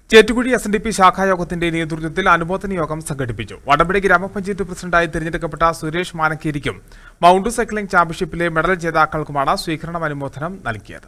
Chettukuzhi S N D P ശാഖായോഗത്തിന്റെ നേതൃത്വത്തിൽ അനുമോദന യോഗം സംഘടിപ്പിച്ചു വടപടി ഗ്രാമപഞ്ചായത്ത് പ്രസിഡന്റായി തിരഞ്ഞെടുക്കപ്പെട്ട സുരേഷ് മാനക്കേരിക്കും മൗണ്ട് സൈക്ലിംഗ് ചാമ്പ്യൻഷിപ്പിലെ മെഡൽ ജേതാക്കൾക്കുമാണ് സ്വീകരണം അനുമോദനം നൽകിയത്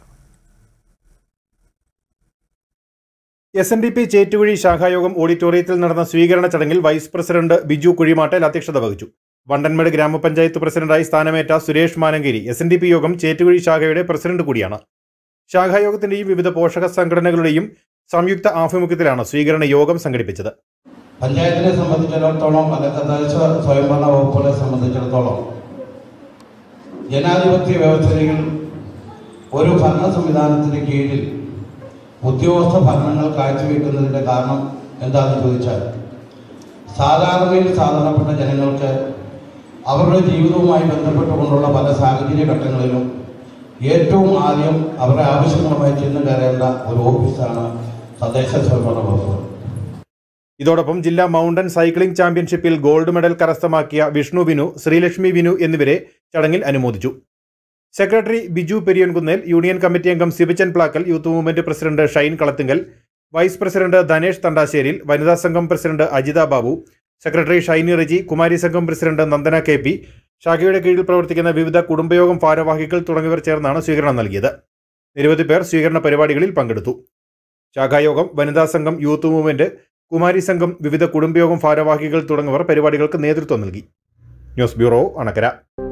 S N D P Chettukuzhi ശാഖായോഗം ഓഡിറ്റോറിയത്തിൽ നടന്ന സ്വീകരണ ചടങ്ങിൽ വൈസ് പ്രസിഡന്റ് ബിജു കുഴിമാട്ടൽ അധ്യക്ഷത വഹിച്ചു വണ്ടൻമേട് ഗ്രാമപഞ്ചായത്ത് പ്രസിഡന്റായി സ്ഥാനമേറ്റ Suresh Manankeri S N D P യോഗം ചേറ്റുകുഴി ശാഖയുടെ പ്രസിഡന്റ് കൂടിയാണ് ശാഖായോഗത്തിന്റെയും വിവിധ പോഷക സംഘടനകളുടെയും സംയുക്ത ആഭിമുഖ്യത്തിലാണ് സ്വീകരണ യോഗം സംഘടിപ്പിച്ചത് പഞ്ചായത്തിനെ സംബന്ധിച്ചിടത്തോളം അല്ലെ തദ്ദേശ സ്വയംഭരണ വകുപ്പുകളെ സംബന്ധിച്ചിടത്തോളം ജനാധിപത്യ വ്യവസ്ഥയിൽ ഒരു ഭരണ സംവിധാനത്തിന് കീഴിൽ ഉദ്യോഗസ്ഥ ഭരണങ്ങൾ കാഴ്ചവെക്കുന്നതിൻ്റെ കാരണം എന്താണെന്ന് ചോദിച്ചാൽ സാധാരണയിൽ സാധാരണപ്പെട്ട ജനങ്ങൾക്ക് അവരുടെ ജീവിതവുമായി ബന്ധപ്പെട്ടുകൊണ്ടുള്ള പല സാഹചര്യ ഘട്ടങ്ങളിലും ഏറ്റവും ആദ്യം അവരുടെ ആവശ്യങ്ങളുമായി ചെന്ന് കയറേണ്ട ഒരു ഓഫീസാണ് തദ്ദേശ സ്വയംഭരണ വകുപ്പ് ഇതോടൊപ്പം ജില്ലാ മൗണ്ടൻ സൈക്ലിംഗ് ചാമ്പ്യൻഷിപ്പിൽ ഗോൾഡ് മെഡൽ കരസ്ഥമാക്കിയ വിഷ്ണു വിനു ശ്രീലക്ഷ്മി വിനു എന്നിവരെ ചടങ്ങിൽ അനുമോദിച്ചു secretary Biju Periyankunnel union committee അംഗം Sibichan Plackal youth movement president Shine Kalathinkal vice president Dhanesh Thandasseril വനിതാ സംഘം പ്രസിഡന്റ് അജിത ബാബു സെക്രട്ടറി ഷൈനി റെജി കുമാരി സംഘം പ്രസിഡന്റ് നന്ദന കെ പി ശാഖയുടെ കീഴിൽ പ്രവർത്തിക്കുന്ന വിവിധ കുടുംബയോഗം ഭാരവാഹികൾ തുടങ്ങിയവർ ചേർന്നാണ് സ്വീകരണം നൽകിയത് നിരവധി പേർ സ്വീകരണ പരിപാടികളിൽ പങ്കെടുത്തു ശാഖായോഗം വനിതാ സംഘം യൂത്ത് മൂവ്മെന്റ് കുമാരി സംഘം വിവിധ കുടുംബയോഗം ഭാരവാഹികൾ തുടങ്ങിയവർ പരിപാടികൾക്ക് നേതൃത്വം നൽകി ന്യൂസ് ബ്യൂറോ അണക്കര